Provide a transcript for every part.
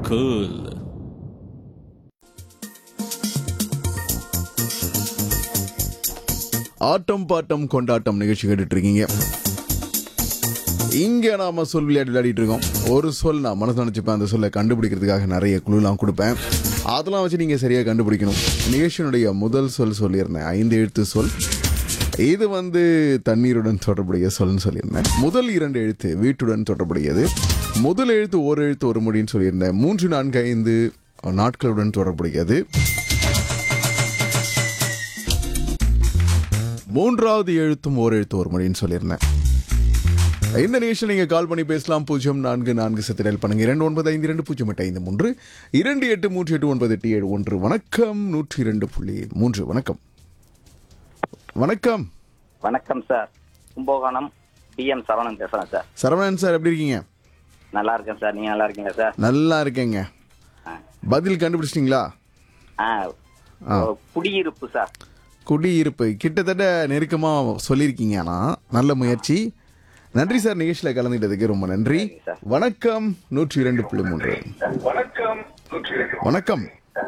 cool. ஆட்டம் bottom கொண்டாட்டம் நிகழ்ச்சி கேட்டுட்டு இருக்கீங்க இங்க நாம சொல் விளையாட்டு விளையாடிட்டு இருக்கோம் ஒரு சொல் நான் மனசு நினைச்சுப்பேன் அந்த சொல்லை கண்டுபிடிக்கிறதுக்காக நிறைய குழுலாம் கொடுப்பேன் அதெல்லாம் வச்சு நீங்க சரியா கண்டுபிடிக்கணும் நிகழ்ச்சியினுடைய முதல் சொல் சொல்லியிருந்தேன் ஐந்து எழுத்து சொல் இது வந்து தண்ணீருடன் தொடர்புடைய சொல்னு சொல்லியிருந்தேன் முதல் இரண்டு எழுத்து வீட்டுடன் தொடர்புடையது முதல் எழுத்து ஒரு எழுத்து ஒரு மொழின்னு சொல்லியிருந்தேன் மூன்று நான்கு ஐந்து நாட்களுடன் தொடர்புடையது மூன்றாவது எழுத்தும் ஓர் எழுத்து ஒரு மொழின்னு சொல்லியிருந்தேன் இந்த நிகழ்ச்சியில் நீங்கள் கால் பண்ணி பேசலாம் பூஜ்ஜியம் நான்கு நான்கு சத்திரல் பண்ணுங்க இரண்டு ஒன்பது ஐந்து இரண்டு பூஜ்ஜியம் எட்டு ஐந்து மூன்று இரண்டு எட்டு மூன்று எட்டு ஒன்பது எட்டு ஏழு ஒன்று வணக்கம் நூற்றி இரண்டு புள்ளி மூன்று வணக்கம் வணக்கம் வணக்கம் சார் கும்பகோணம் பிஎம் சரவணன் பேசுறேன் சார் சரவணன் சார் எப்படி இருக்கீங்க நல்லா இருக்கேன் சார் நீங்க நல்லா இருக்கீங்க சார் நல்லா இருக்கேங்க பதில் கண்டுபிடிச்சிட்டிங்களா ஆ குடியிருப்பு சார் குடியிருப்பு கிட்டத்தட்ட நெருக்கமாக சொல்லியிருக்கீங்க ஆனால் நல்ல முயற்சி நன்றி சார் நிகழ்ச்சியில் கலந்துக்கிட்டதுக்கு ரொம்ப நன்றி வணக்கம் நூற்றி இரண்டு புள்ளி மூன்று வணக்கம்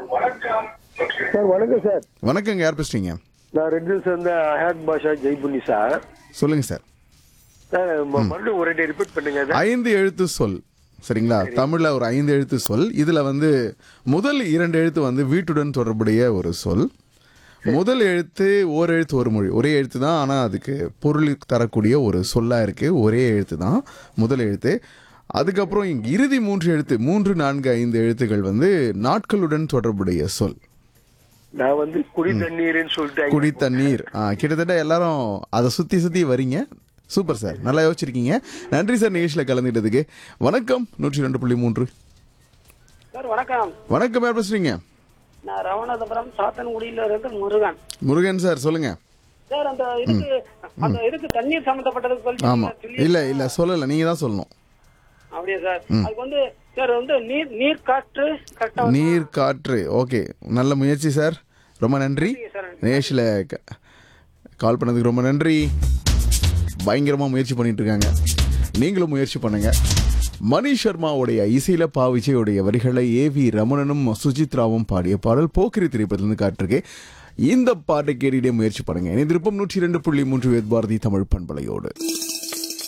சார் வணக்கம் சார் வணக்கங்க யார் பேசுறீங்க நான் ரெட் ஹில்ஸ் வந்து அஹாத் பாஷா ஜெய்புன்னி சார் சொல்லுங்க சார் சார் ம- மறுபடியும் ஒரு ரெண்டு ரிப்பீட் பண்ணுங்க சார் ஐந்து எழுத்து சொல் சரிங்களா தமிழ்ல ஒரு ஐந்து எழுத்து சொல் இதுல வந்து முதல் இரண்டு எழுத்து வந்து வீட்டுடன் தொடர்புடைய ஒரு சொல் முதல் எழுத்து ஓர் எழுத்து ஒரு மொழி ஒரே எழுத்து தான் ஆனால் அதுக்கு பொருள் தரக்கூடிய ஒரு சொல்லாக இருக்கு ஒரே எழுத்து தான் முதல் எழுத்து அதுக்கப்புறம் இங்க இறுதி மூன்று எழுத்து மூன்று நான்கு ஐந்து எழுத்துக்கள் வந்து நாட்களுடன் தொடர்புடைய சொல் நான் வந்து குடி தண்ணீர்னு சொல்லிட்டு குடி தண்ணீர் ஆ, கிட்டத்தட்ட எல்லாரும் அதை சுத்தி சுத்தி வரீங்க சூப்பர் சார் நல்லா யோசிச்சிருக்கீங்க நன்றி சார் நிகழ்ச்சியில் கலந்துக்கிட்டதுக்கு வணக்கம் நூற்றி ரெண்டு புள்ளி மூன்று சார் வணக்கம் வணக்கம் யார் பேசுறீங்க நான் ராமநாதபுரம் சாத்தன்குடியில இருந்து முருகன் முருகன் சார் சொல்லுங்க சார் அந்த இதுக்கு அந்த இதுக்கு தண்ணீர் சம்பந்தப்பட்டதுக்கு ஆமா சொல்லிட்டு இல்ல இல்ல சொல்லல நீங்க தான் சொல்லணும் அப்படியா சார் அதுக்கு வந்து சார் வந்து நீர் நீர் காற்று கரெக்டா நீர் காற்று ஓகே நல்ல முயற்சி சார் ரொம்ப நன்றி சார். நிகழ்ச்சியில் கால் பண்ணதுக்கு ரொம்ப நன்றி பயங்கரமா முயற்சி பண்ணிட்டு இருக்காங்க நீங்களும் முயற்சி பண்ணுங்க மணி சர்மாவுடைய இசையில பா விஜயோடைய வரிகளை ஏவி ரமணனும் சுஜித்ராவும் பாடிய பாடல் போக்கிரி திரைப்படத்திலிருந்து காட்டிருக்கு இந்த பாட்டை கேட்டுட்டே முயற்சி பண்ணுங்க இணைந்திருப்போம் நூற்றி இரண்டு புள்ளி மூன்று வேத் பாரதி தமிழ் பண்பலையோடு